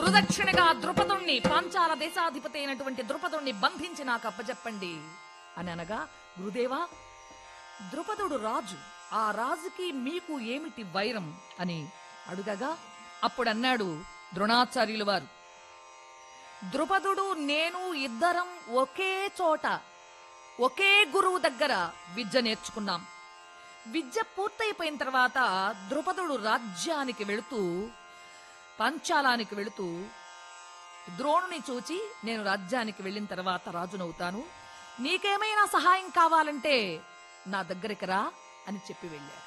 గురుదక్షిణగా ద్రుపదుణ్ణి పాంచాల దేశాధిపతి అయినటువంటి ద్రుపదుణ్ణి బంధించి నాకు అప్పచెప్పండి అని అనగా గురుదేవా ద్రుపదుడు రాజు ఆ రాజుకి మీకు ఏమిటి వైరం అని అడుగగా అప్పుడన్నాడు ద్రోణాచార్యులు వారు ద్రుపదుడు నేను ఇద్దరం ఒకే చోట ఒకే గురువు దగ్గర విద్య నేర్చుకున్నాం విద్య పూర్తయిపోయిన తర్వాత ద్రుపదుడు రాజ్యానికి వెళుతూ పంచాలానికి వెళుతూ ద్రోణుని చూచి నేను రాజ్యానికి వెళ్ళిన తర్వాత రాజునవుతాను నీకేమైనా సహాయం కావాలంటే నా దగ్గరికి రా అని చెప్పి వెళ్ళాడు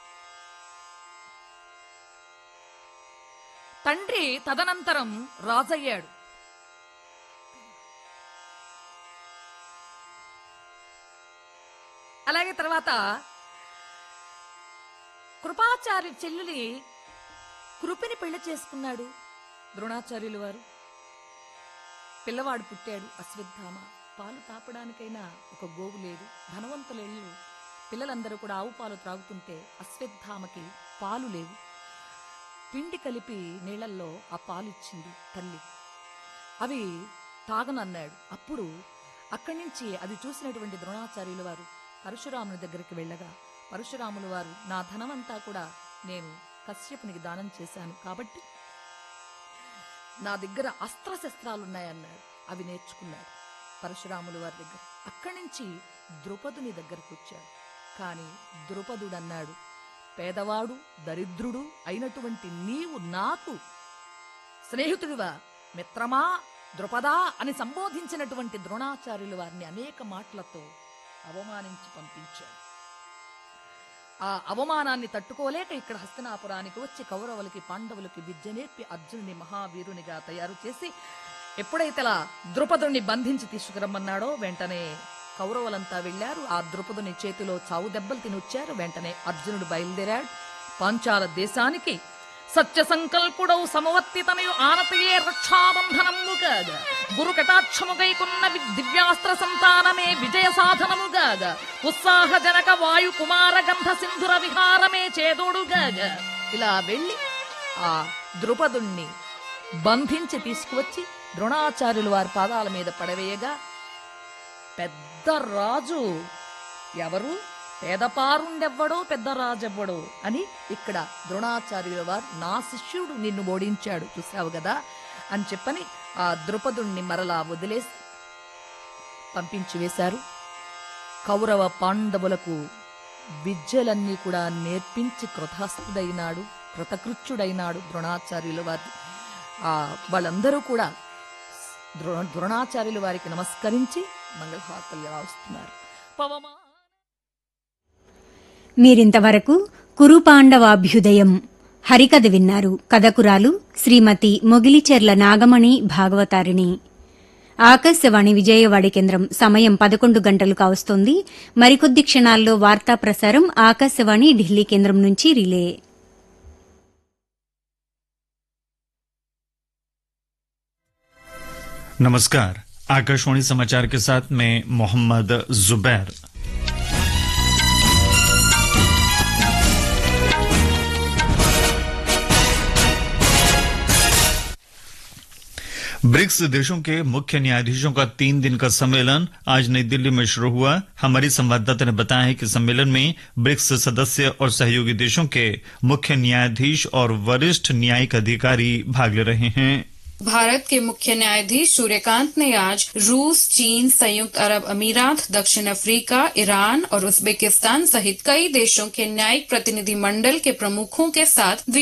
తండ్రి తదనంతరం రాజయ్యాడు అలాగే తర్వాత కృపాచార్య చెల్లుని కృపిని పెళ్లి చేసుకున్నాడు ద్రోణాచార్యులు వారు పిల్లవాడు పుట్టాడు అశ్వత్థామ పాలు తాపడానికైనా ఒక గోవు లేదు ధనవంతుల ఇళ్ళు పిల్లలందరూ కూడా ఆవు పాలు త్రాగుతుంటే అశ్వత్థామకి పాలు లేవు పిండి కలిపి నీళ్లల్లో ఆ పాలు ఇచ్చింది తల్లి అవి తాగనన్నాడు అప్పుడు అక్కడి నుంచి అది చూసినటువంటి ద్రోణాచార్యుల వారు పరశురాముని దగ్గరికి వెళ్ళగా పరశురాముల వారు నా ధనమంతా కూడా నేను కశ్యపునికి దానం చేశాను కాబట్టి నా దగ్గర అస్త్రశస్త్రాలున్నాయన్నాడు అవి నేర్చుకున్నాడు పరశురాములు వారి దగ్గర అక్కడి నుంచి ద్రుపదుని దగ్గరకు వచ్చాడు కాని ద్రుపదుడన్నాడు పేదవాడు దరిద్రుడు అయినటువంటి నీవు నాకు స్నేహితుడివా మిత్రమా ద్రుపదా అని సంబోధించినటువంటి ద్రోణాచార్యులు వారిని అనేక మాటలతో అవమానించి పంపించాడు ఆ అవమానాన్ని తట్టుకోలేక ఇక్కడ హస్తినాపురానికి వచ్చి కౌరవులకి పాండవులకి విద్య నేర్పి అర్జునుని మహావీరునిగా తయారు చేసి ఎప్పుడైతే అలా ద్రుపదుని బంధించి తీసుకురమ్మన్నాడో వెంటనే కౌరవులంతా వెళ్లారు ఆ ద్రుపదుని చేతిలో చావు దెబ్బలు తిని వచ్చారు వెంటనే అర్జునుడు బయలుదేరాడు పాంచాల దేశానికి సత్య సంకల్పుడౌ సమవర్తితమయు ఆనతయే రక్షాబంధనముగాగా గురు కటాక్షముగైకున్న వి- దివ్యాస్త్ర సంతానమే విజయ సాధనముగాగా ఉత్సాహజనక వాయు కుమార గంధ సింధుర విహారమే చేదోడుగాగా ఇలా వెళ్ళి ఆ ద్రుపదుణ్ణి బంధించి తీసుకువచ్చి ద్రోణాచార్యులు వారి పాదాల మీద పడవేయగా పెద్ద రాజు ఎవరు పేదపారుండెవ్వడో పెద్ద రాజెవ్వడో అని ఇక్కడ ద్రోణాచార్యుల వారు నా శిష్యుడు నిన్ను ఓడించాడు చూసావు కదా అని చెప్పని ఆ ద్రుపదుణ్ణి మరలా వదిలేసి పంపించి వేశారు కౌరవ పాండవులకు విద్యలన్నీ కూడా నేర్పించి కృతహస్తుడైనాడు కృతకృత్యుడైనాడు ద్రోణాచార్యుల వారు ఆ వాళ్ళందరూ కూడా ద్రోణ ద్రోణాచార్యుల వారికి నమస్కరించి మంగళహారతలు రాస్తున్నారు పవమా మీరింతవరకు కురుపాండవాభ్యుదయం హరికథ విన్నారు కథకురాలు శ్రీమతి మొగిలిచెర్ల నాగమణి భాగవతారిణి ఆకాశవాణి విజయవాడ కేంద్రం సమయం పదకొండు గంటలు కావస్తోంది మరికొద్ది క్షణాల్లో వార్తా ప్రసారం ఆకాశవాణి ఢిల్లీ కేంద్రం నుంచి రిలే नमस्कार आकाशवाणी समाचार के साथ मैं मोहम्मद जुबैर ब्रिक्स देशों के मुख्य न्यायाधीशों का तीन दिन का सम्मेलन आज नई दिल्ली में शुरू हुआ हमारी संवाददाता ने बताया है कि सम्मेलन में ब्रिक्स सदस्य और सहयोगी देशों के मुख्य न्यायाधीश और वरिष्ठ न्यायिक अधिकारी भाग ले रहे हैं भारत के मुख्य न्यायाधीश सूर्यकांत ने आज रूस चीन संयुक्त अरब अमीरात दक्षिण अफ्रीका ईरान और उज्बेकिस्तान सहित कई देशों के न्यायिक प्रतिनिधि मंडल के प्रमुखों के साथ